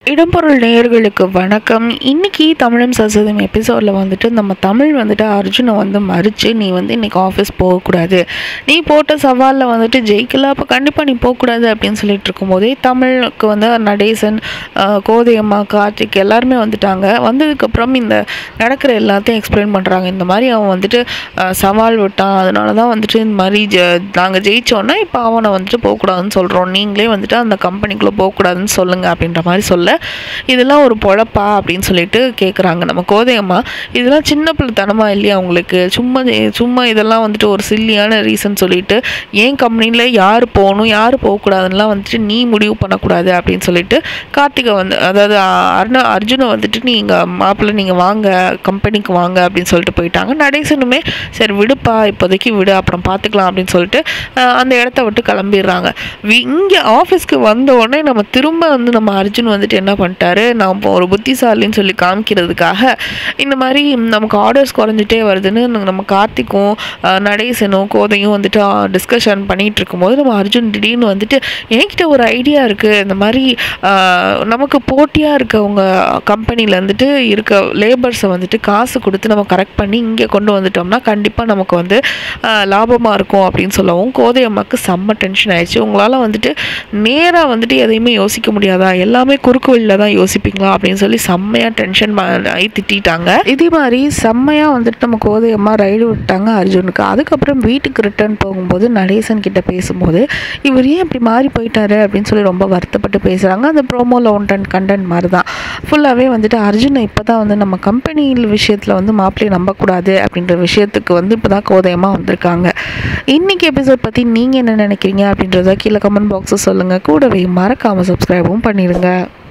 இடம்பொருள் நேயர்களுக்கு வணக்கம் இன்னைக்கு தமிழம் சசதம் எபிசோடில் வந்துட்டு நம்ம தமிழ் வந்துட்டு அர்ஜுனை வந்து மறித்து நீ வந்து இன்னைக்கு ஆஃபீஸ் போகக்கூடாது நீ போட்ட சவாலில் வந்துட்டு ஜெயிக்கல அப்போ கண்டிப்பாக நீ போகக்கூடாது அப்படின்னு சொல்லிட்டு இருக்கும்போதே தமிழுக்கு வந்து நடேசன் ஆஹ், கோதையம்மா கார்த்திக் எல்லாருமே வந்துட்டாங்க வந்ததுக்கப்புறம் இந்த நடக்கிற எல்லாத்தையும் எக்ஸ்பிளைன் பண்ணுறாங்க இந்த மாதிரி அவன் வந்துட்டு ஆஹ், சவால் விட்டான் அதனால தான் வந்துட்டு இந்த மாதிரி ஜ நாங்கள் ஜெயிச்சோன்னா இப்போ அவனை வந்துட்டு போகக்கூடாதுன்னு சொல்கிறோம் நீங்களே வந்துட்டு அந்த கம்பெனிக்குள்ளே போகக்கூடாதுன்னு சொல்லுங்கள் அப்படின்ற மாதிரி சொல்ல இதெல்லாம் ஒரு பொழப்பா அப்படின்னு சொல்லிட்டு கேட்குறாங்க நம்ம கோதையம்மா இதெல்லாம் சின்ன பிள்ளைத்தனமா இல்லையா உங்களுக்கு சும்மா சும்மா இதெல்லாம் வந்துட்டு ஒரு சில்லியான ரீசன் சொல்லிட்டு ஏன் கம்பெனியில் யார் போகணும் யார் போகக்கூடாதுன்னெலாம் வந்துட்டு நீ முடிவு பண்ணக்கூடாது அப்படின்னு சொல்லிட்டு கார்த்திகை வந்து அதாவது அ- அருணா அர்ஜுனை வந்துட்டு நீங்கள் மாப்பிள்ளை நீங்கள் வாங்க கம்பெனிக்கு வாங்க அப்படின்னு சொல்லிட்டு போயிட்டாங்க நடேசனுமே சரி விடுப்பா இப்போதைக்கு விடு அப்புறம் பார்த்துக்கலாம் அப்படின்னு சொல்லிட்டு அஹ், அந்த இடத்த விட்டு கிளம்பிடுறாங்க இங்கே ஆஃபீஸ்க்கு வந்த உடனே நம்ம திரும்ப வந்து நம்ம அர்ஜுன் வந்துட்டு என்ன பண்ணிட்டாரு நான் இப்போ ஒரு புத்திசாலின்னு சொல்லி காமிக்கிறதுக்காக இந்த மாதிரி நமக்கு ஆர்டர்ஸ் குறைஞ்சிட்டே வருதுன்னு நம்ம கார்த்திக்கும் அஹ், நடேசனும் கோதையும் வந்துட்டு டிஸ்கஷன் பண்ணிட்டு இருக்கும்போது நம்ம அர்ஜுன் திடீர்னு வந்துட்டு என்கிட்ட ஒரு ஐடியா இருக்குது இந்த மாதிரி அஹ், நமக்கு போட்டியாக இருக்கவங்க கம்பெனியில் வந்துட்டு இருக்க லேபர்ஸை வந்துட்டு காசு கொடுத்து நம்ம கரெக்ட் பண்ணி இங்கே கொண்டு வந்துட்டோம்னா கண்டிப்பாக நமக்கு வந்து லாபமாக இருக்கும் அப்படின்னு சொல்லவும் கோதை அம்மாவுக்கு செம்ம டென்ஷன் ஆயிடுச்சு உங்களால் வந்துட்டு நேராக வந்துட்டு எதையுமே யோசிக்க முடியாதா எல்லாமே குறுக்கு வழியில் தான் யோசிப்பீங்களா அப்படின்னு சொல்லி செம்மையாக டென்ஷன் ஆகி திட்டிட்டாங்க இதே மாதிரி செம்மையாக வந்துட்டு நம்ம கோதை அம்மா ரைடு விட்டாங்க அர்ஜுனுக்கு அதுக்கப்புறம் வீட்டுக்கு ரிட்டர்ன் போகும்போது நடேசன் கிட்ட பேசும்போது இவர் ஏன் இப்படி மாறி போயிட்டாரு அப்படின்னு சொல்லி ரொம்ப வருத்தப்பட்டு பேசுகிறாங்க அந்த ப்ரோமோவில் ஒன்டன் கண்டென்ட் மாதிரி தான் ஃபுல்லாகவே வந்துட்டு அர்ஜுனை இப்போ தான் வந்து நம்ம கம்பெனியில் விஷயத்தில் வந்து மாப்பிள்ளையை நம்பக்கூடாது அப்படின்ற விஷயத்துக்கு வந்து இப்போ தான் கோதையமாக வந்திருக்காங்க இன்னைக்கு எபிசோட் பற்றி நீங்கள் என்ன நினைக்கிறீங்க அப்படின்றத கீழே கமெண்ட் பாக்ஸில் சொல்லுங்கள் கூடவே மறக்காமல் சப்ஸ்கிரைபும் பண்ணிடுங்க